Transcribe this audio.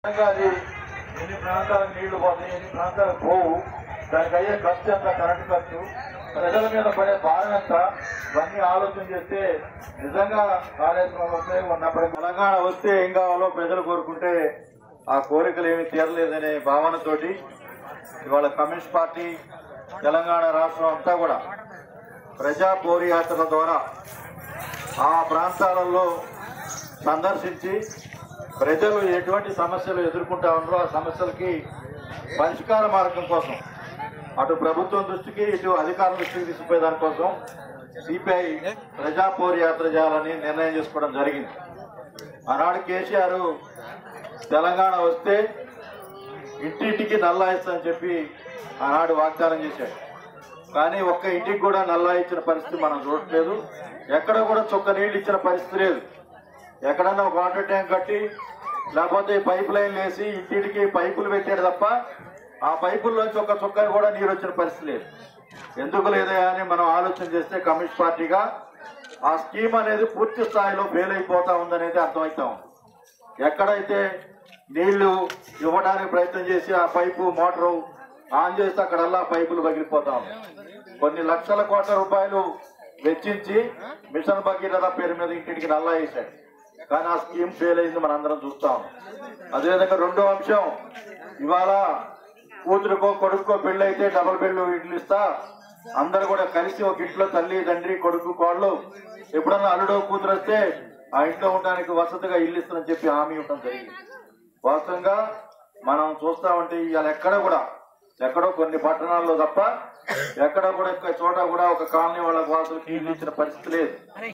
నిజంగా అది ఎన్ని ప్రాంతాలకు నీళ్లు పోతాయి ఎన్ని ప్రాంతాలకు పోవు దానికి అయ్యే ఖర్చు ఎంత కరెంట్ ఖర్చు ప్రజల మీద పడే భారం ఎంత ఇవన్నీ ఆలోచన చేస్తే నిజంగా కాళేశ్వరం వస్తే ఉన్నప్పుడు తెలంగాణ వస్తే ఏం కావాలో ప్రజలు కోరుకుంటే ఆ కోరికలు ఏమీ తీరలేదనే భావనతోటి ఇవాళ కమ్యూనిస్ట్ పార్టీ తెలంగాణ రాష్ట్రం అంతా కూడా ప్రజా పోరీయాత్రల ద్వారా ఆ ప్రాంతాలలో సందర్శించి ప్రజలు ఎటువంటి సమస్యలు ఎదుర్కొంటా ఉన్నారో ఆ సమస్యలకి పరిష్కార మార్గం కోసం అటు ప్రభుత్వం దృష్టికి ఇటు అధికారుల దృష్టికి తీసుకుపోయే దానికోసం సిపిఐ ప్రజా పోరీయాత్ర చేయాలని నిర్ణయం చేసుకోవడం జరిగింది ఆనాడు కేసీఆర్ తెలంగాణ వస్తే ఇంటింటికి నల్లా ఇస్తానని చెప్పి ఆనాడు వాగ్దానం చేశాడు కానీ ఒక్క ఇంటికి కూడా నల్లా ఇచ్చిన పరిస్థితి మనం చూడట్లేదు ఎక్కడ కూడా చుక్క నీళ్ళు ఇచ్చిన పరిస్థితి లేదు ఎక్కడన్నా ఒక వాటర్ ట్యాంక్ కట్టి లేకపోతే పైప్ లైన్ వేసి ఇంటింటికి పైపులు పెట్టాడు తప్ప ఆ పైపుల్లోంచి ఒక చుక్క కూడా నీరు వచ్చిన పరిస్థితి లేదు ఎందుకు లేదా అని మనం ఆలోచన చేస్తే కమ్యూనిస్ట్ పార్టీగా ఆ స్కీమ్ అనేది పూర్తి స్థాయిలో ఫెయిల్ అయిపోతా ఉందనేది అర్థమవుతా ఉంది ఎక్కడైతే నీళ్లు ఇవ్వడానికి ప్రయత్నం చేసి ఆ పైపు మోటారు ఆన్ చేస్తే అక్కడల్లా పైపులు పగిలిపోతా ఉన్నాయి కొన్ని లక్షల కోట్ల రూపాయలు వెచ్చించి మిషన్ భగీరథ పేరు మీద ఇంటికి నల్లా వేశాడు కానీ ఆ స్కీమ్ ఫెయిల్ అయింది మనందరం చూస్తాం అదేవిధంగా రెండో అంశం ఇవాళ కూతురుకో కొడుకో పెళ్లి అయితే డబుల్ బెడ్ ఇడ్లు ఇస్తా అందరు కూడా కలిసి ఒక ఇంట్లో తల్లి తండ్రి కొడుకు కోళ్ళు ఎప్పుడన్నా అల్లుడో కూతురు వస్తే ఆ ఇంట్లో ఉండడానికి వసతిగా ఇల్లు ఇస్తానని చెప్పి హామీ ఇవ్వడం జరిగింది వాస్తవంగా మనం చూస్తామంటే ఇవాళ ఎక్కడ కూడా ఎక్కడో కొన్ని పట్టణాల్లో తప్ప ఎక్కడ కూడా ఇక్కడ చోట కూడా ఒక కాలనీ వాళ్ళ వాసులకి ఇల్లు ఇచ్చిన పరిస్థితి లేదు